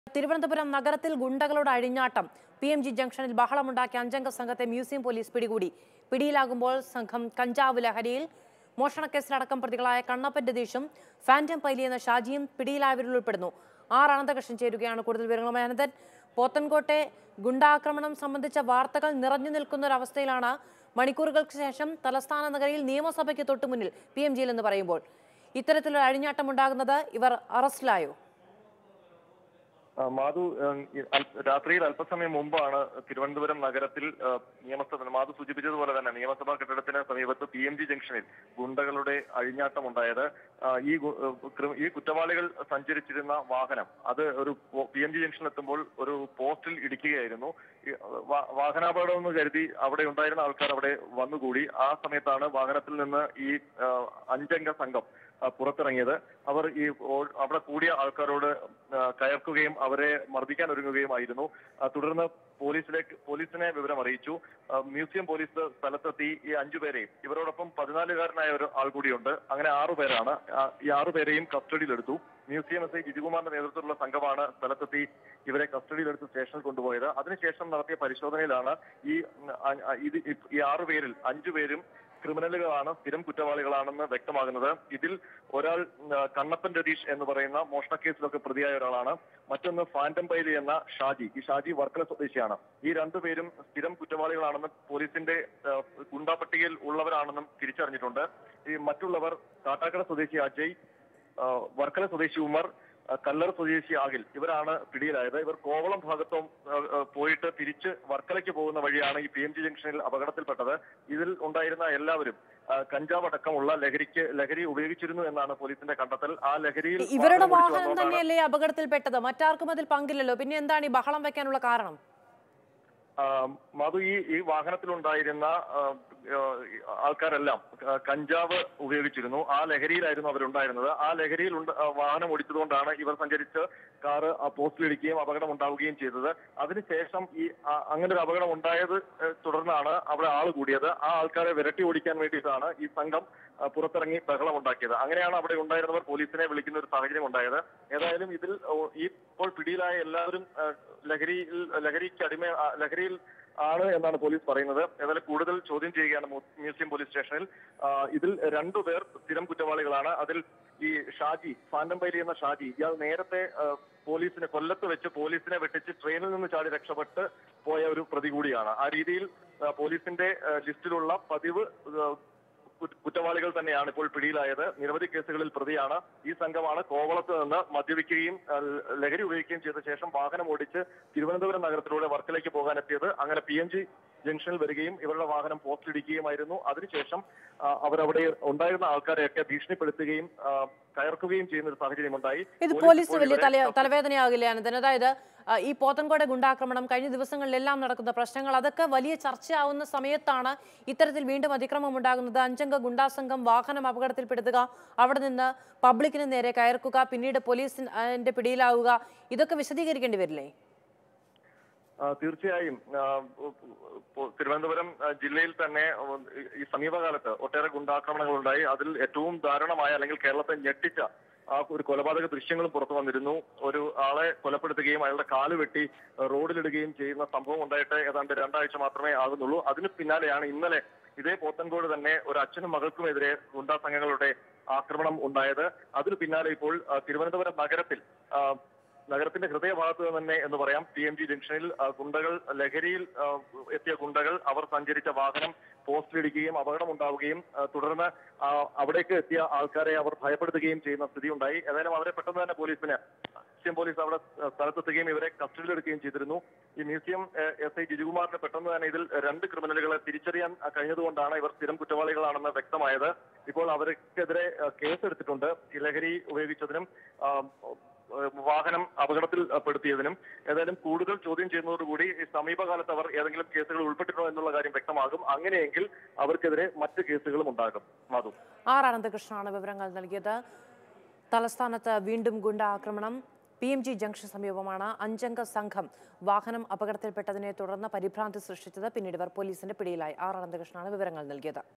തിരുവനന്തപുരം നഗരത്തിൽ ഗുണ്ടകളുടെ അഴിഞ്ഞാട്ടം പി എം ജി ജംഗ്ഷനിൽ ബഹളമുണ്ടാക്കിയ അഞ്ചംഗ സംഘത്തെ മ്യൂസിയം പോലീസ് പിടികൂടി പിടിയിലാകുമ്പോൾ സംഘം കഞ്ചാവ് ലഹരിയിൽ മോഷണക്കേസിലടക്കം പ്രതികളായ കണ്ണപ്പൻ രതീഷും ഫാന്റം പൈലി എന്ന ഷാജിയും പിടിയിലായവരിൽ ഉൾപ്പെടുന്നു ആർ അനന്തകൃഷ്ണൻ ചേരുകയാണ് കൂടുതൽ വിവരങ്ങളുമായി അനന്തൻ പോത്തൻകോട്ടെ ഗുണ്ടാക്രമണം സംബന്ധിച്ച വാർത്തകൾ നിറഞ്ഞു നിൽക്കുന്ന ഒരവസ്ഥയിലാണ് മണിക്കൂറുകൾക്ക് ശേഷം തലസ്ഥാന നഗരിയിൽ നിയമസഭയ്ക്ക് തൊട്ടുമുന്നിൽ പി എം ജിയിൽ എന്ന് പറയുമ്പോൾ ഇത്തരത്തിലൊരു അഴിഞ്ഞാട്ടം ഉണ്ടാകുന്നത് ഇവർ അറസ്റ്റിലായോ ആ, മാധു ഉം, ഈ അൽ- രാത്രിയിൽ അല്പസമയം മുമ്പാണ് തിരുവനന്തപുരം നഗരത്തിൽ ആ, നിയമസഭ മാധു സൂചിപ്പിച്ചതുപോലെ തന്നെ നിയമസഭാ കെട്ടിടത്തിന് സമീപത്ത് പി എം ജി ജംഗ്ഷനിൽ ഗുണ്ടകളുടെ അഴിഞ്ഞാട്ടം ഉണ്ടായത് ആ, ഈ ഗു- ഏഹ് ക്രി- ഈ കുറ്റവാളികൾ സഞ്ചരിച്ചിരുന്ന വാഹനം അത് ഒരു പി എം ജി ജംഗ്ഷനിൽ എത്തുമ്പോൾ ഒരു പോസ്റ്റിൽ ഇടിക്കുകയായിരുന്നു ഈ, വാ- വാഹനാപകടം എന്ന് കരുതി അവിടെ ഉണ്ടായിരുന്ന ആൾക്കാർ അവിടെ വന്നുകൂടി ആ സമയത്താണ് വാഹനത്തിൽ നിന്ന് ഈ ആ, അഞ്ചംഗ സംഘം ആ, പുറത്തിറങ്ങിയത് അവർ ഈ ഓ- അവിടെ കൂടിയ ആൾക്കാരോട് ആ, കയർക്കുകയും അവരെ മർദ്ദിക്കാൻ ഒരുങ്ങുകയുമായിരുന്നു ആ, തുടർന്ന് പോലീസിലേക്ക് പോലീസിനെ വിവരം അറിയിച്ചു ആ, മ്യൂസിയം പോലീസ് സ്ഥലത്തെത്തി ഈ അഞ്ചുപേരെയും ഇവരോടൊപ്പം പതിനാലുകാരനായ ഒരു ആൾ കൂടിയുണ്ട് അങ്ങനെ ആറുപേരാണ് ആ, ഈ ആറുപേരെയും കസ്റ്റഡിയിലെടുത്തു മ്യൂസിയം എസ് ഐ ജിജുകുമാറിന്റെ നേതൃത്വത്തിലുള്ള സംഘമാണ് സ്ഥലത്തെത്തി ഇവരെ കസ്റ്റഡിയിലെടുത്ത് സ്റ്റേഷനിൽ കൊണ്ടുപോയത് അതിനുശേഷം നടത്തിയ പരിശോധനയിലാണ് ഈ ഉം, അ- അ- ഇത് ഈ ആറുപേരിൽ അഞ്ചുപേരും ക്രിമിനലുകളാണ് സ്ഥിരം കുറ്റവാളികളാണെന്ന് വ്യക്തമാകുന്നത് ഇതിൽ ഒരാൾ ഉം, കണ്ണപ്പൻ രതീഷ് എന്ന് പറയുന്ന മോഷണക്കേസിലൊക്കെ പ്രതിയായ ഒരാളാണ് മറ്റൊന്ന് ഫാന്റം പൈലി എന്ന ഷാജി ഈ ഷാജി വർക്കല സ്വദേശിയാണ് ഈ രണ്ടുപേരും സ്ഥിരം കുറ്റവാളികളാണെന്ന് പോലീസിന്റെ ആ, ഗുണ്ടാ പട്ടികയിൽ ഉള്ളവരാണെന്നും തിരിച്ചറിഞ്ഞിട്ടുണ്ട് ഈ മറ്റുള്ളവർ കാട്ടാക്കട സ്വദേശി അജയ് ആ, വർക്കല സ്വദേശി ഉമർ ആ, കല്ലർ സ്വദേശി ആകിൽ ഇവരാണ് പിടിയിലായത് ഇവർ കോവളം ഭാഗത്തും ആ, ആ, പോയിട്ട് തിരിച്ച് വർക്കലയ്ക്ക് പോകുന്ന വഴിയാണ് ഈ പി എം ജി ജംഗ്ഷനിൽ അപകടത്തിൽപ്പെട്ടത് ഇതിൽ ഉണ്ടായിരുന്ന എല്ലാവരും ആ, കഞ്ചാവ് അടക്കമുള്ള ലഹരിക്ക് ലഹരി ഉപയോഗിച്ചിരുന്നു എന്നാണ് പോലീസിന്റെ കണ്ടെത്തൽ ആ ലഹരിയിൽ ഇവരുടെ വാഹനം ഓടിച്ചു വാഹനം വന്നതുകൊണ്ടാണ് തന്നെയല്ലേ അപകടത്തിൽപ്പെട്ടത് മറ്റാർക്കും അതിൽ പങ്കില്ലല്ലോ പിന്നെ എന്താണ് ഈ ബഹളം വെക്കാനുള്ള കാരണം ആ, മധു ഈ ഈ വാഹനത്തിലുണ്ടായിരുന്ന ആ, ആ, ആൾക്കാരെല്ലാം ക- കഞ്ചാവ് ഉപയോഗിച്ചിരുന്നു ആ ലഹരിയിലായിരുന്നു അവരുണ്ടായിരുന്നത് ആ ലഹരിയിൽ ഉണ്ട്- ആ, വാഹനം ഓടിച്ചതുകൊണ്ടാണ് ഇവർ സഞ്ചരിച്ച് കാറ് ആ പോസ്റ്റിലിടിക്കുകയും അപകടം ഉണ്ടാവുകയും ചെയ്തത് അതിനുശേഷം ഈ ആ, അങ്ങനെ ഒരു അപകടം ഉണ്ടായത് ഏ, തുടർന്നാണ് അവിടെ ആൾ കൂടിയത് ആ ആൾക്കാരെ വിരട്ടി ഓടിക്കാൻ വേണ്ടിയിട്ടാണ് ഈ സംഘം ആ, പുറത്തിറങ്ങി ബഹളം ഉണ്ടാക്കിയത് അങ്ങനെയാണ് അവിടെ ഉണ്ടായിരുന്നവർ പോലീസിനെ വിളിക്കുന്ന ഒരു സാഹചര്യം ഉണ്ടായത് ഏതായാലും ഇതിൽ ഓ, ഈ ഇപ്പോൾ പിടിയിലായ എല്ലാവരും ആ, ലഹരിയിൽ ലഹരിക്ക് അടിമ ആ, ലഹരിയിൽ ആണ് എന്നാണ് പോലീസ് പറയുന്നത് ഏതായാലും കൂടുതൽ ചോദ്യം ചെയ്യുകയാണ് മു- മ്യൂസിയം പോലീസ് സ്റ്റേഷനിൽ ആ, ഇതിൽ രണ്ടുപേർ സ്ഥിരം കുറ്റവാളികളാണ് അതിൽ ഈ ഷാജി ഫാന്റം പൈലി എന്ന ഷാജി ഇയാൾ നേരത്തെ ആ, പോലീസിനെ കൊല്ലത്ത് വെച്ച് പോലീസിനെ വെട്ടിച്ച് ട്രെയിനിൽ നിന്ന് ചാടി രക്ഷപ്പെട്ട് പോയ ഒരു പ്രതി കൂടിയാണ് ആ രീതിയിൽ ആ, പോലീസിന്റെ ആ, ലിസ്റ്റിലുള്ള പതിവ് ആ, കുറ്റ- കുറ്റവാളികൾ തന്നെയാണ് ഇപ്പോൾ പിടിയിലായത് നിരവധി കേസുകളിൽ പ്രതിയാണ് ഈ സംഘമാണ് കോവളത്ത് നിന്ന് മദ്യപിക്കുകയും ആ, ലഹരി ഉപയോഗിക്കുകയും ചെയ്ത ശേഷം വാഹനം ഓടിച്ച് തിരുവനന്തപുരം നഗരത്തിലൂടെ വർക്കിലേക്ക് പോകാനെത്തിയത് അങ്ങനെ പി എം ജി ജംഗ്ഷനിൽ വരികയും ഇവരുടെ വാഹനം പോസ്റ്റിലിടിക്കുകയുമായിരുന്നു അതിനുശേഷം ആ, അവരവിടെ ഉണ്ടായിരുന്ന ആൾക്കാരെയൊക്കെ ഭീഷണിപ്പെടുത്തുകയും ആ, കയർക്കുകയും ചെയ്യുന്ന ഒരു സാഹചര്യം ഉണ്ടായി ഇത് പോലീസ് പോലീസ് ഇപ്പോൾ വലിയ ഇവരെ തല തലവേദനയാകില്ലേ അനന്തൻ അതായത് ആ, ഈ പോത്തൻകോട് ഗുണ്ടാക്രമണം കഴിഞ്ഞ ദിവസങ്ങളിലെല്ലാം നടക്കുന്ന പ്രശ്നങ്ങൾ അതൊക്കെ വലിയ ചർച്ചയാവുന്ന സമയത്താണ് ഇത്തരത്തിൽ വീണ്ടും അതിക്രമം ഉണ്ടാകുന്നത് അഞ്ചംഗ ഗുണ്ടാസംഘം വാഹനം അപകടത്തിൽപ്പെടുത്തുക അവിടെ നിന്ന് പബ്ലിക്കിന് നേരെ കയർക്കുക പിന്നീട് പോലീസിന്റെ പിടിയിലാവുക ഇതൊക്കെ വിശദീകരിക്കേണ്ടി വരില്ലേ ആ, തീർച്ചയായും ആ, ഇപ്പോ തിരുവനന്തപുരം ആ, ജില്ലയിൽ തന്നെ ഉം, ഈ- ഈ സമീപകാലത്ത് ഒട്ടേറെ ഗുണ്ടാക്രമണങ്ങൾ ഉണ്ടായി അതിൽ ഏറ്റവും ദാരുണമായ അല്ലെങ്കിൽ കേരളത്തെ ഞെട്ടിച്ച ആ ഒരു കൊലപാതക ദൃശ്യങ്ങളും പുറത്തു വന്നിരുന്നു ഒരു ആളെ കൊലപ്പെടുത്തുകയും അയാളുടെ കാല് വെട്ടി ആ, റോഡിലിടുകയും ചെയ്യുന്ന സംഭവം ഉണ്ടായിട്ട് ഏതാണ്ട് രണ്ടാഴ്ച മാത്രമേ ആകുന്നുള്ളൂ അതിന് പിന്നാലെയാണ് ഇന്നലെ ഇതേ പോത്തൻകോട് തന്നെ ഒരു അച്ഛനും മകൾക്കുമെതിരെ ഗുണ്ടാ സംഘങ്ങളുടെ ആക്രമണം ഉണ്ടായത് അതിന് പിന്നാലെ ഇപ്പോൾ ആ, തിരുവനന്തപുരം നഗരത്തിൽ ആ, നഗരത്തിന്റെ ഹൃദയഭാഗത്ത് തന്നെ എന്ന് പറയാം പി എം ജി ജംഗ്ഷനിൽ ആ, ഗുണ്ടകൾ ലഹരിയിൽ ആ, എത്തിയ ഗുണ്ടകൾ അവർ സഞ്ചരിച്ച വാഹനം പോസ്റ്റിലിടിക്കുകയും അപകടമുണ്ടാവുകയും ആ, തുടർന്ന് ആ, അവിടേക്ക് എത്തിയ ആൾക്കാരെ അവർ ഭയപ്പെടുത്തുകയും ചെയ്യുന്ന സ്ഥിതി ഉണ്ടായി ഏതായാലും അവരെ പെട്ടെന്ന് തന്നെ പോലീസിന് മ്യൂസിയം പോലീസ് അവിടെ ആ, സ്ഥലത്തെത്തുകയും ഇവരെ കസ്റ്റഡിയിലെടുക്കുകയും ചെയ്തിരുന്നു ഈ മ്യൂസിയം എസ് ഐ ജിജുകുമാറിന് പെട്ടെന്ന് തന്നെ ഇതിൽ രണ്ട് ക്രിമിനലുകളെ തിരിച്ചറിയാൻ ആ, കഴിഞ്ഞതുകൊണ്ടാണ് ഇവർ സ്ഥിരം കുറ്റവാളികളാണെന്ന് വ്യക്തമായത് ഇപ്പോൾ അവർക്കെതിരെ ആ, കേസെടുത്തിട്ടുണ്ട് ഈ ലഹരി ഉപയോഗിച്ചതിനും ആ, ഏഹ് വാഹനം അപകടത്തിൽ ഏഹ് പെടുത്തിയതിനും ഏതായാലും കൂടുതൽ ചോദ്യം ചെയ്യുന്നതോടുകൂടി ഈ സമീപകാലത്ത് അവർ ഏതെങ്കിലും കേസുകൾ ഉൾപ്പെട്ടിട്ടുണ്ടോ എന്നുള്ള കാര്യം വ്യക്തമാകും അങ്ങനെയെങ്കിൽ അവർക്കെതിരെ മറ്റ് കേസുകളും ഉണ്ടാകും മാധു ആർ അനന്തകൃഷ്ണനാണ് വിവരങ്ങൾ നൽകിയത് തലസ്ഥാനത്ത് വീണ്ടും ഗുണ്ട ആക്രമണം പി എം ജി ജംഗ്ഷൻ സമീപമാണ് അഞ്ചംഗ സംഘം വാഹനം അപകടത്തിൽപ്പെട്ടതിനെ തുടർന്ന് പരിഭ്രാന്തി സൃഷ്ടിച്ചത് പിന്നീട് ഇവർ പോലീസിന്റെ പിടിയിലായി ആർ അനന്തകൃഷ്ണനാണ് വിവരങ്ങൾ നൽകിയത്